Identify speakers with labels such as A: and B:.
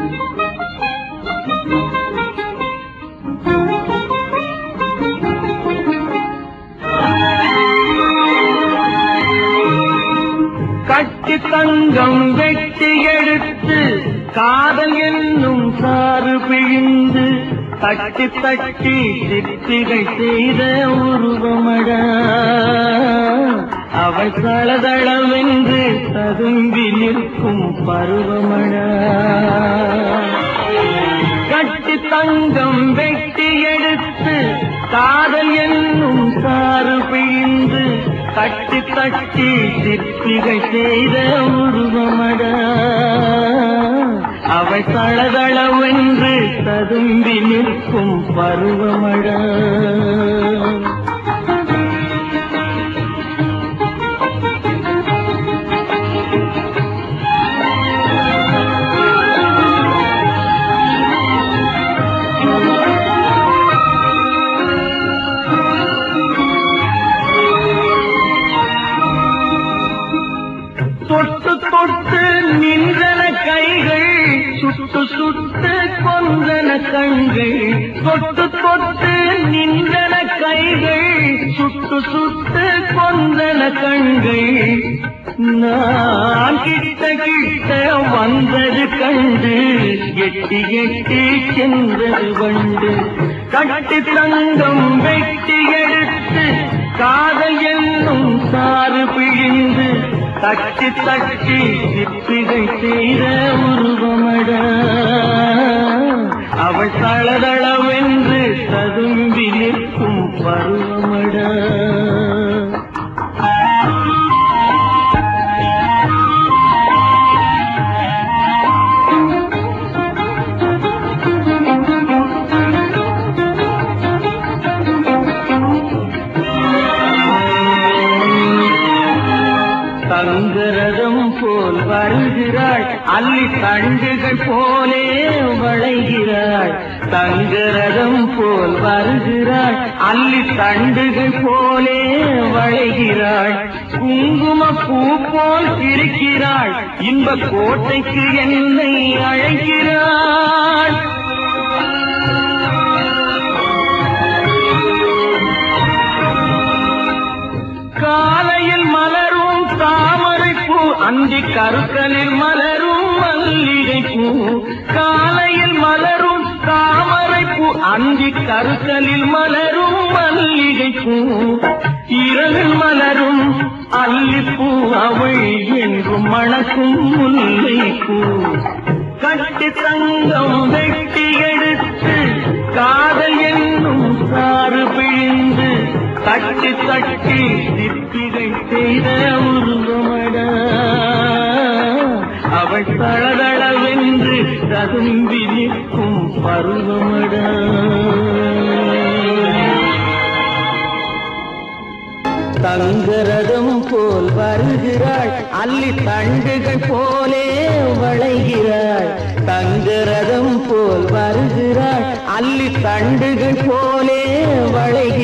A: கட்டி தங்கம் வெட்டி எடுத்து காதல் என்னும் சாறு பிழிந்து தட்டி தட்டி சித்திகை செய்த உருவமடா அவள் தளதளவென்று ததும்பி நிற்கும் பருவமடா கட்டி தங்கம் வெட்டி எடுத்து காதல் என்னும் சாறு பிழிந்து தட்டி தட்டி சிற்பிகை செய்த உருவமடா அவள் தளதளவென்று ததும்பி நிற்கும் பருவமடா தொட்டு தொட்டு நின்றன கைகள் சுட்டு சுட்டு கொன்றன கண்கள் தொட்டு தொட்டு நின்றன கைகள் சுட்டு சுட்டு கொன்றன கண்கள் நான் கிட்ட கிட்ட வந்தது கண்டு எட்டி எட்டி சென்றது வண்டு கட்டி தங்கம் வெட்டி எடுத்து காதல் என்னும் சாறு பிழிந்து தட்டி தட்டி சிப்பிகை செய்த உருவமடா அவள் தளதளவென்று ததும்பி நிற்கும் பருவமடா தங்கரதம் போல் வருகிறாள் அள்ளி தண்டுகள் போலே வளைகிறாள் தங்கரதம் போல் வருகிறாள் அள்ளி தண்டுகள் போலே வளைகிறாள் குங்கும பூ போல் இருக்கிறாள் இன்ப கோட்டைக்கு என்னை அழைக்கிறாள் காலையில் மலரும் தாமரை பூ அந்தி கருக்கலில் மலரும் மல்லிகை பூ காலையில் மலரும் தாமரை பூ அந்தி கருக்கலில் மலரும் மல்லிகை பூ இரவில் மலரும் அல்லிப்பூ அவள் என்றும் மணக்கும் முல்லை பூ கட்டி தங்கம் வெட்டி எடுத்து காதல் என்னும் சாறு பிழிந்து தட்டி தட்டி சிற்பிகை செய்த உருவமடா அவள் தளதளவென்று ததும்பி நிற்கும் பருவமடா தங்கரதம் போல் வருகிறாள் அள்ளி தண்டுகள் போலே வளைகிறாள் தங்கரதம் போல் வருகிறாள் அள்ளி தண்டுகள் போலே வளைகிறாள்